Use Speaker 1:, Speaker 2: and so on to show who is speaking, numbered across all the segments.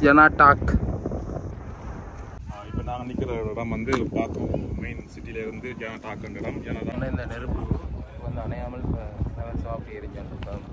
Speaker 1: ஜனாடாக்
Speaker 2: இப்போ நாங்கள் நிற்கிற இடம் வந்து பார்த்தோம் மெயின் சிட்டியிலேருந்து டாக்குன்ற இடம் ஏன்னா
Speaker 1: இந்த நெருப்பு வந்து அணையாமல் சாப்பிட்டு எரிஞ்சான்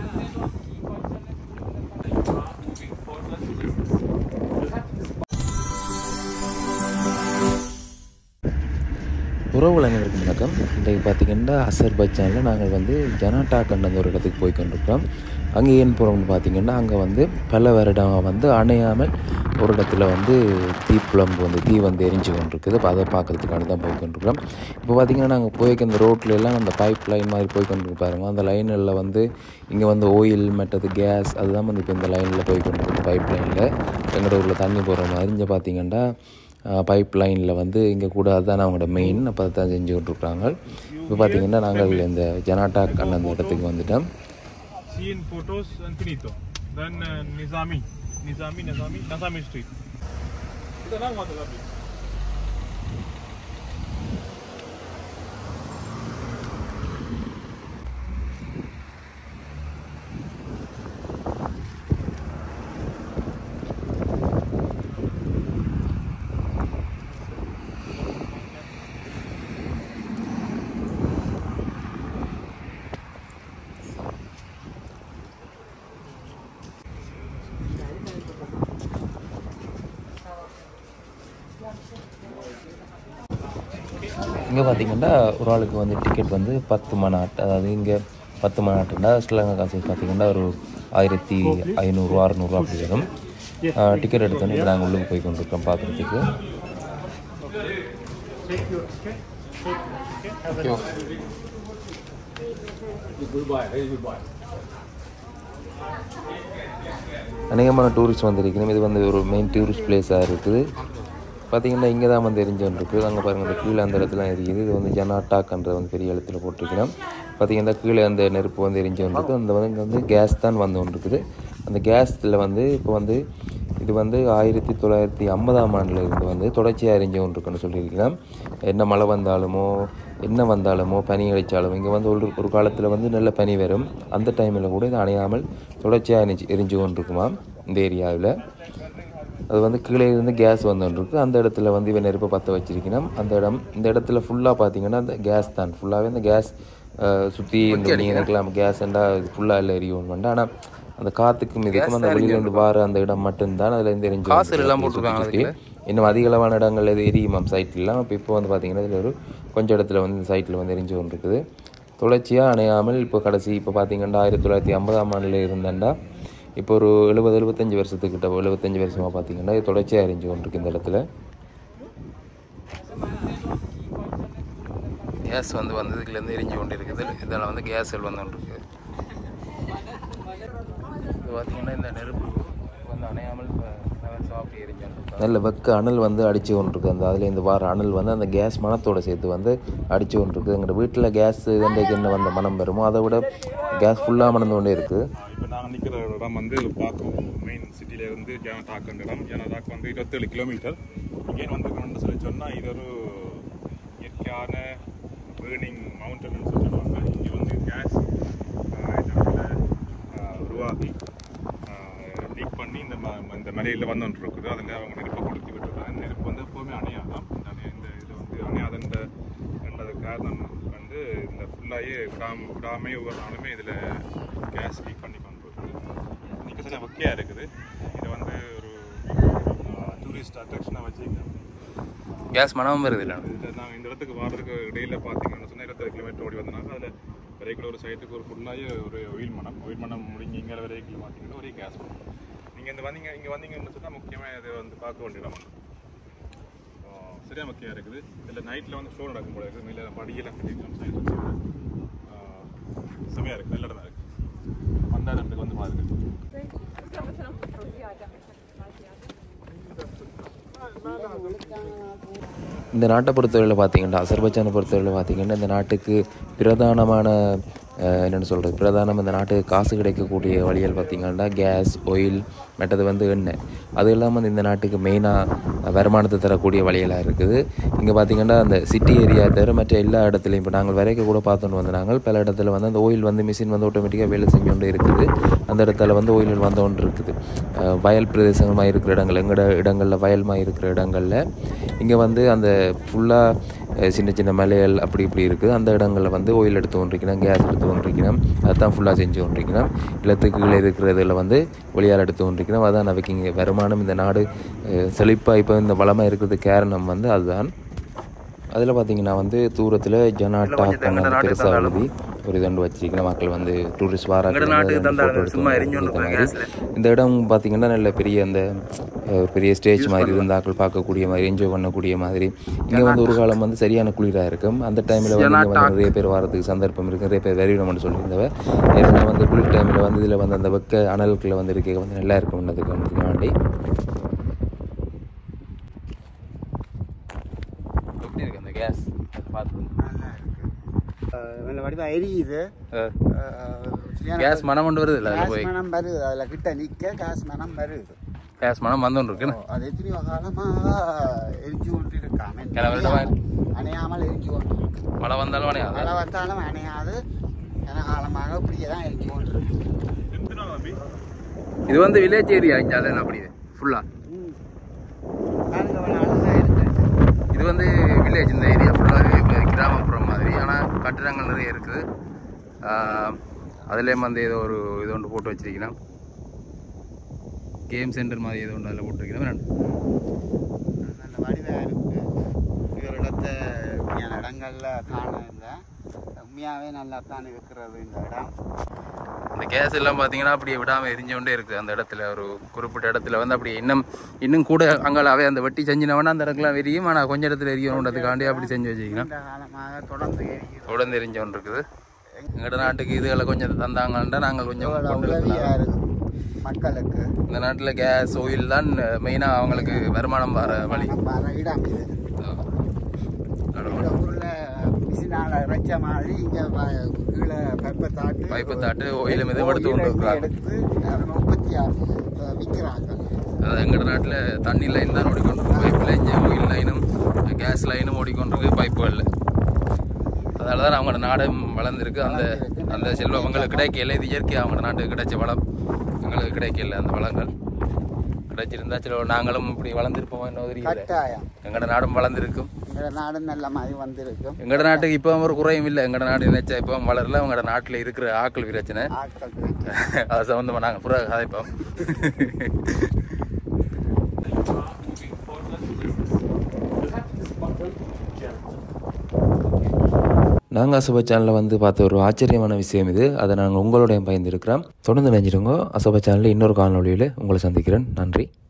Speaker 1: உறவு அனைவருக்கும் வணக்கம் இன்றைக்கு பார்த்திங்கன்னா அசர்பைஜானில் நாங்கள் வந்து ஜனாட்டாக் என்ற ஒரு இடத்துக்கு போய் கொண்டிருக்கிறோம் அங்கே ஏன் போகிறோம்னு பார்த்திங்கன்னா அங்கே வந்து பல வருடம் வந்து அணையாமல் ஒரு இடத்துல வந்து தீப்புழம்பு வந்து தீ வந்து எரிஞ்சு கொண்டிருக்குது அப்போ அதை பார்க்குறதுக்கான தான் போய் கொண்டிருக்கிறோம் இப்போ பார்த்திங்கன்னா நாங்கள் போய்க்க இந்த ரோட்ல எல்லாம் அந்த பைப் லைன் மாதிரி போய் கொண்டிருக்கு பாருங்க அந்த லைனில் வந்து இங்கே வந்து ஆயில் மற்றது கேஸ் அதுதான் வந்து இப்போ இந்த லைனில் போய் கொண்டிருக்கு பைப் லைனில் எங்களோட ஊரில் தண்ணி போகிற மாதிரி இங்கே பார்த்திங்கன்னா பைப் லைனில் வந்து இங்கே கூட அதுதான் அவங்களோட மெயின் அப்போ அதை தான் செஞ்சு கொண்டிருக்கிறாங்க இப்போ பார்த்தீங்கன்னா நாங்கள் இந்த ஜனாட்டாக் அந்த இடத்துக்கு வந்துட்டோம்
Speaker 2: சீன் ஃபோட்டோஸ் அண்ட் ஃபினிட்டோ தென் நிசாமி நிசாமி நிசாமி நசாமி ஸ்ட்ரீட் இதெல்லாம் வந்து அப்படி
Speaker 1: இங்கே பார்த்தீங்கன்னா ஒரு ஆளுக்கு வந்து டிக்கெட் வந்து பத்து மணாட்டு அதாவது இங்கே பத்து மணாட்டுண்டா ஸ்ரீலங்கா காசு பார்த்தீங்கன்னா ஒரு ஆயிரத்தி ஐநூறுரூவா அறநூறுவா அப்படி வரும் டிக்கெட் எடுத்தோன்னே இப்போ நாங்கள் உள்ளுக்கு போய் கொண்டிருக்கோம் பார்க்குறதுக்கு அநேகமான டூரிஸ்ட் வந்திருக்கணும் இது வந்து ஒரு மெயின் டூரிஸ்ட் பிளேஸாக இருக்குது பார்த்தீங்கன்னா இங்கே தான் வந்து எரிஞ்சோன்னு இருக்குது அங்கே பாருங்கள் இந்த கீழே அந்த இடத்துல எரியுது இது வந்து ஜனாட்டாக்ன்றது வந்து பெரிய எழுத்தில் போட்டிருக்கிறோம் பார்த்தீங்கன்னா கீழே அந்த நெருப்பு வந்து எரிஞ்சோன்னு இருக்குது அந்த வந்து இங்கே வந்து கேஸ் தான் வந்து ஒன்று இருக்குது அந்த கேஸில் வந்து இப்போ வந்து இது வந்து ஆயிரத்தி தொள்ளாயிரத்தி ஐம்பதாம் ஆண்டில் இருந்து வந்து தொடர்ச்சியாக எரிஞ்சு கொண்டு இருக்குன்னு சொல்லியிருக்கலாம் என்ன மழை வந்தாலுமோ என்ன வந்தாலுமோ பனி அடித்தாலும் இங்கே வந்து ஒரு ஒரு காலத்தில் வந்து நல்ல பனி வரும் அந்த டைமில் கூட இது அணையாமல் தொடர்ச்சியாக எரிஞ்சு எரிஞ்சு கொண்டிருக்குமா இந்த ஏரியாவில் அது வந்து கீழே இருந்து கேஸ் வந்துருக்கு அந்த இடத்துல வந்து இவன் நெருப்பை பற்ற வச்சிருக்கணும் அந்த இடம் இந்த இடத்துல ஃபுல்லாக பார்த்தீங்கன்னா அந்த கேஸ் தான் ஃபுல்லாகவே இந்த கேஸ் சுற்றி இந்த நீங்கள் நினைக்கலாம் கேஸ்ண்டா இது ஃபுல்லாக இல்லை எரியும் வேண்டாம் ஆனால் அந்த காற்றுக்கும் இதுக்கும் அந்த வெளியிலேருந்து வார அந்த இடம் மட்டும்தான் அதில் இருந்து எரிஞ்சு காசு எல்லாம் போட்டிருக்காங்க இன்னும் அதிக அளவான இடங்கள் இது எரியுமாம் சைட்லாம் அப்போ இப்போ வந்து பார்த்தீங்கன்னா இதில் ஒரு கொஞ்சம் இடத்துல வந்து இந்த சைட்டில் வந்து எரிஞ்சு கொண்டு இருக்குது தொடர்ச்சியாக அணையாமல் இப்போ கடைசி இப்போ பார்த்தீங்கன்னா ஆயிரத்தி தொள்ளாயிரத்தி ஐம்பதாம் ஆண்டில் இருந்தேன்டா இப்போ ஒரு எழுபது எழுபத்தஞ்சு வருஷத்துக்கிட்ட எழுபத்தஞ்சு வருஷமாக பார்த்தீங்கன்னா இது தொடர்ச்சியாக எரிஞ்சு கொண்டிருக்கு இந்த இடத்துல கேஸ் வந்து வந்ததுக்குலேருந்து எரிஞ்சு கொண்டு இருக்குது இதில் வந்து கேஸ் வந்து கொண்டிருக்கு இது பார்த்தீங்கன்னா இந்த நெருப்பு வந்து அணையாமல் சாப்பிட்டு எரிஞ்சு நல்ல வெக்க அனல் வந்து அடித்து கொண்டிருக்கு அந்த அதில் இந்த வார அனல் வந்து அந்த கேஸ் மனத்தோடு சேர்த்து வந்து அடித்து கொண்டிருக்கு எங்களோட வீட்டில் கேஸ் இதண்டைக்கு என்ன வந்த மனம் வருமோ அதை விட கேஸ் ஃபுல்லாக மணந்து கொண்டே இருக்குது
Speaker 2: இப்போ நாங்கள் நிற்கிற இடம் வந்து பார்த்தோம் மெயின் சிட்டியிலேருந்து ஜனடாக்குன்ற இடம் ஜனடாக் வந்து இருபத்தேழு கிலோமீட்டர் இங்கே வந்து சொல்லி சொன்னால் இது ஒரு இயற்கையான பேர்னிங் மவுண்டன் சொல்லுவாங்க இங்கே வந்து கேஸ் உருவாகி லீக் பண்ணி இந்த ம இந்த மலையில் வந்துட்டு இருக்குது அதில் அவங்க நெருப்பை கொடுத்து விட்டுருக்காங்க நெருப்பு வந்து எப்போவுமே அணையாதான் இந்த அணைய இந்த இது வந்து அணையாதன்ற ரெண்டாவது காரணம் வந்து இந்த ஃபுல்லாகவே விடாம விடாமே ஒவ்வொரு நாளுமே இதில் கேஸ் லீக் பண்ணி கொண்டு இருக்குது நீங்கள் சொல்ல முக்கியம் இருக்குது இது வந்து ஒரு டூரிஸ்ட் அட்ராக்ஷனாக வச்சுருக்கேன்
Speaker 1: கேஸ் மனமும் வருது இல்லை
Speaker 2: இதில் நாங்கள் இந்த இடத்துக்கு வர்றதுக்கு இடையில பார்த்தீங்கன்னா சொன்னால் இருபத்தொரு கிலோமீட்டர் ஓடி வந்தனாங்க அதில் வரைக்கும் ஒரு சைட்டுக்கு ஒரு ஃபுல்லாகவே ஒரு ஒயில் மனம் ஒயில் மனம் முடிஞ்சு இங்கே வரைக்கும் பார்த்தீங்கன்னா ஒரே கேஸ் மனம் நீங்கள் இந்த வந்தீங்க இங்கே வந்தீங்கன்னு சொன்னால் முக்கியமாக இது வந்து பார்க்க வேண்டிய இடம் வந்து சரியா முக்கியம் இருக்குது இதில் நைட்டில் வந்து ஷோ நடக்கும் போல இருக்குது மேலே படியெல்லாம் கட்டிருக்கோம் சைடு செமையாக இருக்குது நல்ல இடமா இருக்குது வந்த இடத்துக்கு வந்து பாருங்க
Speaker 1: இந்த நாட்டை பொறுத்தவரையில் பார்த்தீங்கன்னா அசர்பைஜானை பொறுத்தவரையில் பார்த்தீங்கன்னா இந்த நாட்டுக்கு பிரதானமான அஹ், என்னென்னு சொல்கிறது பிரதானம் இந்த நாட்டுக்கு காசு கிடைக்கக்கூடிய வழிகள் பார்த்திங்கன்னா கேஸ் ஆயில் மற்றது வந்து எண்ணெய் அது இல்லாமல் இந்த நாட்டுக்கு மெயினாக வருமானத்தை தரக்கூடிய வழிகளாக இருக்குது இங்கே பார்த்திங்கன்னா அந்த சிட்டி ஏரியா தவிர மற்ற எல்லா இடத்துலையும் இப்போ நாங்கள் வரைக்கும் கூட பார்த்துட்டு வந்து நாங்கள் பல இடத்துல வந்து அந்த ஆயில் வந்து மிஷின் வந்து ஆட்டோமேட்டிக்காக வேலை செஞ்சு கொண்டு இருக்குது அந்த இடத்துல வந்து ஆயில் வந்து கொண்டு இருக்குது அஹ் வயல் பிரதேசமாக இருக்கிற இடங்கள் எங்களோட இடங்களில் வயல்மாக இருக்கிற இடங்களில் இங்கே வந்து அந்த ஃபுல்லாக சின்ன சின்ன மலைகள் அப்படி இப்படி இருக்குது அந்த இடங்களில் வந்து ஆயில் எடுத்து கொண்டிருக்கணும் கேஸ் எடுத்து கொண்டிருக்கணும் அதுதான் ஃபுல்லாக செஞ்சு கொண்டிருக்கணும் இல்லத்துக்கு கீழே இருக்கிறதுல வந்து ஒளியால் எடுத்து கொண்டிருக்கணும் அதான் அவைக்கு இங்கே வருமானம் இந்த நாடு செழிப்பாக இப்போ இந்த வளமாக இருக்கிறதுக்கு காரணம் வந்து அதுதான் அதில் பார்த்தீங்கன்னா வந்து தூரத்தில் ஜனாட்டாக் பெருசாக எழுதி ஒரு இதண்டு வச்சிருக்கிற மக்கள் வந்து டூரிஸ்ட் வாராங்க சும்மா இந்த இடம் பார்த்தீங்கன்னா நல்ல பெரிய அந்த அஹ், பெரிய ஸ்டேஜ் மாதிரி இருந்தாக்கள் பார்க்கக்கூடிய மாதிரி என்ஜாய் பண்ணக்கூடிய மாதிரி இங்கே வந்து ஒரு காலம் வந்து சரியான குளிராக இருக்கும் அந்த டைமில் வந்து இங்க வந்து நிறைய பேர் வரதுக்கு சந்தர்ப்பம் இருக்குது நிறைய பேர் வரையிடணும்னு சொல்லியிருந்தவ ஏன்னா வந்து குளிர் டைமில் வந்து இதில் வந்து அந்த வெக்க அனல்களை வந்து இருக்க வந்து நல்லா இருக்கும்ன்றதுக்கு வந்து வேண்டி எப்படி இருக்கு அந்த கேஸ் பார்த்து
Speaker 3: நல்ல வடிவா எரியுது அஹ், சரியான
Speaker 1: கேஸ் மனம் கொண்டு வருது இல்லை
Speaker 3: கேஸ்
Speaker 1: போய்
Speaker 3: மனம் வருது அதுல கிட்ட நிக்க கேஸ் மனம் வருது
Speaker 1: கேஸ் மனம் வந்துன்னு இருக்குன்னு
Speaker 3: அது எத்தனையோ காலமா எரிஞ்சு கொண்டு இருக்காம
Speaker 1: கிளம்பிட்ட மாதிரி.
Speaker 3: அணையாமல் எரிஞ்சு கொண்டு இருக்கு
Speaker 1: மழை வந்தாலும் அணையாது
Speaker 3: மழை வந்தாலும் அணையாது ஏன்னா காலமாக இப்படியே தான் எரிஞ்சு கொண்டு இருக்கு
Speaker 1: இது வந்து வில்லேஜ் ஏரியா இங்கே அதில் அப்படி ஃபுல்லாக
Speaker 3: ம். பாருங்க, அவ்வளவு அழகா இருக்கு.
Speaker 1: இது வந்து வில்லேஜ் இந்த ஏரியா ஃபுல்லாக கிராமப்புறம் மாதிரி ஆனால் கட்டிடங்கள் நிறைய இருக்குது அதுலேயும் வந்து ஏதோ ஒரு இது ஒன்று போட்டு வச்சிருக்கலாம் கேம் சென்டர் மாதிரி ஏதோ ஒன்று அதில் போட்டிருக்கிறேன்
Speaker 3: நல்ல வடிவா இருக்கு ஒரு இடத்தை உண்மையான இடங்கள்ல காண இல்லை உண்மையாவே நல்லா தான் இருக்கிறது இந்த இடம்
Speaker 1: அந்த கேஸ் எல்லாம் பார்த்தீங்கன்னா அப்படியே விடாமல் எரிஞ்சோண்டே இருக்குது அந்த இடத்துல ஒரு குறிப்பிட்ட இடத்துல வந்து அப்படியே இன்னும் இன்னும் கூட அங்காலாவே அந்த வெட்டி செஞ்சினவனா அந்த இடத்துலாம் எரியும் ஆனால் கொஞ்சம் இடத்துல எரியணுன்றதுக்காண்டி அப்படி செஞ்சு வச்சுக்கலாம்
Speaker 3: இந்த காலமாக தொடர்ந்து எரியுது
Speaker 1: தொடர்ந்து எரிஞ்சோண்டு இருக்குது எங்கட நாட்டுக்கு இதுகளை கொஞ்சம் தந்தாங்கன்னா நாங்கள் கொஞ்சம்
Speaker 3: எவ்வளவு
Speaker 1: கொண்டு
Speaker 3: உதவியா
Speaker 1: இருக்கலாம்
Speaker 3: இருக்கு மக்களுக்கு
Speaker 1: இந்த நாட்டில் கேஸ் ஆயில் தான் மெயினாக அவங்களுக்கு வருமானம் வர வழி
Speaker 3: வர இடம் இது இந்த ஊர்ல மிஷினால இறைச்ச மாதிரி இங்க வ- கீழே பைப்பை தாட்டு
Speaker 1: பைப்பை தாட்டு oil மிதம் எடுத்து
Speaker 3: oil
Speaker 1: கொண்டு
Speaker 3: இங்க
Speaker 1: இருக்கிறாங்க.
Speaker 3: எடுத்து அதை உற்பத்தியா அஹ், விக்கிறாங்க
Speaker 1: அதாவது எங்கட நாட்டில் தண்ணி லைன் தான் ஓடிக்கொண்டிருக்கு பைப்பில் இங்கே ஆயில் லைனும் கேஸ் லைனும் ஓடிக்கொண்டிருக்கு பைப்புகளில் அதனால தான் அவங்களோட நாடும் வளர்ந்துருக்கு அந்த அந்த செல்வம் அவங்களுக்கு கிடைக்கல இது இயற்கை அவங்களோட நாட்டுக்கு கிடைச்ச வளம் எங்களுக்கு கிடைக்கல அந்த வளங்கள் கிடைச்சிருந்தா சில நாங்களும் இப்படி வளர்ந்துருப்போம் என்ன தெரியல
Speaker 3: கட்டாயம்
Speaker 1: எங்களோட நாடும் வளர்ந்துருக்கும்
Speaker 3: எங்களோட நாடு நல்ல மாதிரி வந்திருக்கும்
Speaker 1: எங்களோட நாட்டுக்கு இப்போ ஒரு குறையும் இல்லை எங்களோட நாடு நினைச்சா இப்போ வளரல அவங்களோட நாட்டில் இருக்கிற ஆக்கள் பிரச்சனை
Speaker 3: ஆட்கள் பிரச்சனை.
Speaker 1: அது சம்மந்தமாக நாங்கள் புற கதைப்போம் நாங்கள் அசோபா சேனலில் வந்து பார்த்த ஒரு ஆச்சரியமான விஷயம் இது அதை நாங்கள் உங்களோடையும் பயந்துருக்கிறோம் தொடர்ந்து நினைச்சிருங்க அசோபா சேனலில் இன்னொரு காணொளியில் உங்களை சந்திக்கிறேன் நன்றி